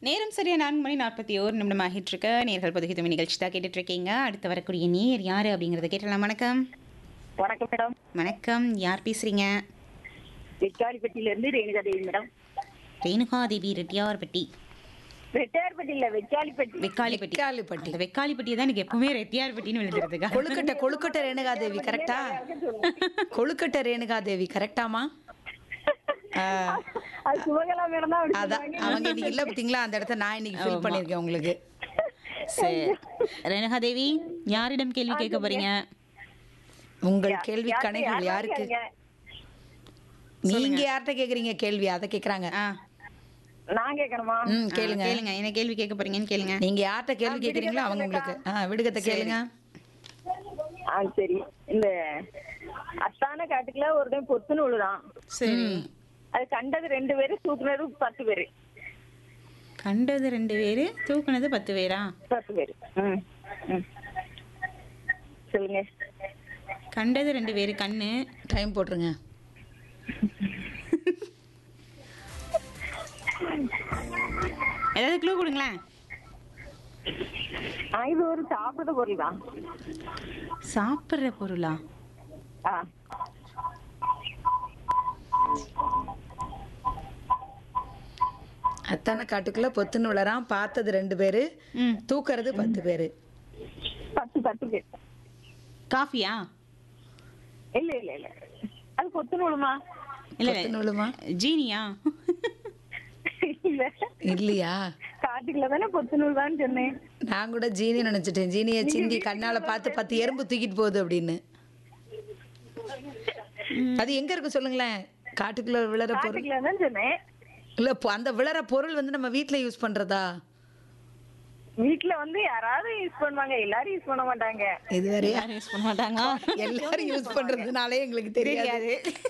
நேரம் சரியா நான்கு மணி நாற்பத்தி ஓரு நிமிடம் ஆகிட்டு இருக்கு நேர்கள் பொதுகி துணி நிகழ்ச்சி தான் கேட்டுட்டு இருக்கீங்க அடுத்து வரக்கூடிய நேர் யாரு அப்படிங்கறத கேட்டலாம் வணக்கம் வணக்கம் மேடம் வணக்கம் யார் பேசுறீங்க வெக்காரிப்பட்டியில இருந்து ரேணுகா தேவி மேடம் ரேணுகா தேவி ரெட்டியார்பட்டி வெட்டார்பட்டியில வெக்காலிப்பட்டி வெக்காளிப்பட்டி வெக்காளிப்பட்டி. அந்த வெக்காளிப்பட்டியை தான் எனக்கு எப்பவுமே ரெட்டியார்பட்டின்னு எழுதுறதுக்கா கொழுக்கட்டை கொழுக்கட்டை ரேணுகாதேவி கரெக்டா கொழுக்கட்டை ரேணுகாதேவி கரெக்டாமா ஆ, அது சிவகலா மேடம் தான் அப்படி அதான் சொல்லுவாங்க. அவங்க இன்னைக்கு இல்ல பாத்தீங்களா அந்த இடத்த நான் இன்னைக்கு ஃபில் ஆமா. பண்ணிருக்கேன் உங்களுக்கு சரி ரேணுகா தேவி யாரிடம் கேள்வி கேட்க போறீங்க உங்கள் கேள்வி யாருக்கு- கணைகள் யாருக்கு யாருக்கு கேளுங்க. நீங்க யார்கிட்ட கேக்குறீங்க கேள்வி அதை கேக்குறாங்க ஆ நான் கேட்கணுமா ம் கேளுங்க கேளுங்க என்ன கேள்வி கேட்க போறீங்கன்னு கேளுங்க நீங்க யார்கிட்ட கேள்வி கேக்குறீங்களோ அவங்க உங்களுக்கு ஆ விடுகத்தை கேளுங்க ஆ சரி இந்த அஸ்தான காட்டுக்குள்ள ஒரு டைம் பொத்துன்னு விழுதான் சரி அது கண்டது ரெண்டு பேரு தூக்குனது பத்து பேரு கண்டது ரெண்டு பேரு தூக்குனது பத்து பேரா பத்து பேரு ம் ம் சொல்லுங்க கண்டது ரெண்டு பேரு கண்ணு டைம் போட்டுருங்க ஏதாவது க்ளூ கொடுங்களேன் ஆ, இது ஒரு சாப்பிடுற பொருள் தான் சாப்பிட்ற பொருளா ஆ அத்தான காட்டுக்குள்ள பொத்துன்னு விழறான் பார்த்தது ரெண்டு பேரு ம் தூக்குறது பத்து பேரு பத்து பத்து பேர் காஃபியா இல்ல இல்ல இல்ல அது பொத்துன்னு விழுமா இல்ல பொத்துன்னு விழுமா ஜீனியா இல்ல இல்லையா காட்டுக்குள்ள தானே பொத்துன்னு விழுதான்னு சொன்னேன் நான் கூட ஜீனி நினைச்சிட்டேன் ஜீனியை சிந்தி கண்ணால பார்த்து பத்து எறும்பு தூக்கிட்டு போகுது அப்படின்னு அது எங்க இருக்கு சொல்லுங்களேன் காட்டுக்குள்ள விழற பொருள் காட்டுக்குள்ள தான் சொன்னேன் இல்ல பொ- அந்த விழற பொருள் வந்து நம்ம வீட்ல யூஸ் பண்றதா வீட்ல வந்து யாராவது யூஸ் பண்ணுவாங்க எல்லாரும் யூஸ் பண்ண மாட்டாங்க இதுவரை யாரும் யூஸ் பண்ண மாட்டாங்க எல்லாரும் யூஸ் பண்றதுனாலே எங்களுக்கு தெரியாது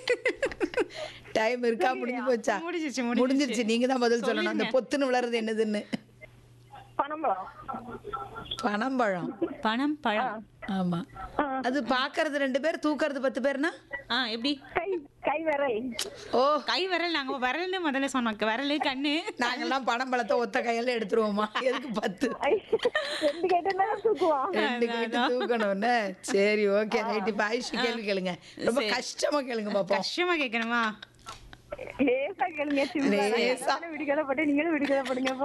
டைம் இருக்கா முடிஞ்சு போச்சா முடிஞ்சிருச்சு, முடிஞ்சிருச்சு. முடிஞ்சிருச்சு நீங்க தான் பதில் சொல்லணும் அந்த பொத்துன்னு விழறது என்னதுன்னு பனம்பழம் பனம்பழம் பணம் பழம் ஆமா அது பாக்குறது ரெண்டு பேர் தூக்குறது பத்து பேர்னா ஆ எப்படி கை கை விரல் ஓ கை விரல் நாங்க விரல்னு முதல்ல சொன்னோம் விரல் கண்ணு நாங்கெல்லாம் பனம்பழத்தை ஒத்த கையால எடுத்துருவோமா எதுக்கு பத்து ஐ, ரெண்டு கேட்டா தூக்குவான் ரெண்டு கேட்டு தூக்கணும்னு சரி ஓகே ரைட் இப்ப ஆயுஷ் கேள்வி கேளுங்க ரொம்ப கஷ்டமா கேளுங்க பாப்போம் கஷ்டமா கேட்கணுமா லேசா கேளுங்க சிம்பிளா. லேசா. நானும் விடுகதை போட்டு நீங்களும் விடுகதை போடுங்க